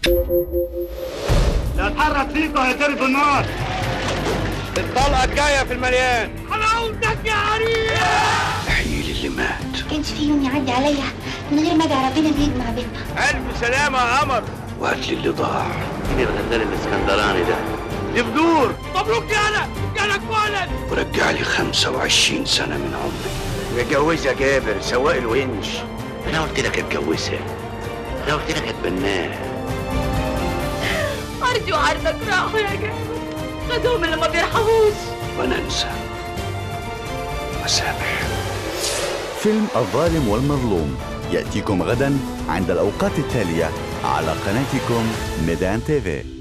لا اتحرك فيكم هيترفوا النار الطلقة الجاية في المليان حلاوتك يا عريس احيي لي اللي مات كانش في يوم يعدي عليا من غير ما ادعي ربنا اللي يجمع بينا ألف سلامة يا قمر وهات لي اللي ضاع مين الغزال الاسكندراني ده دي بدور مبروك يالا جالك ولد ورجع لي 25 سنة من عمري متجوزها جابر سواق الونش انا قلت لك اتجوزها انا قلت لك اتبناها ارجو عرضك راحوا يا جابر خدوهم اللي ما بيرحموش وانا انسى واسامح فيلم الظالم والمظلوم يأتيكم غدا عند الأوقات التالية على قناتكم ميدان تيفي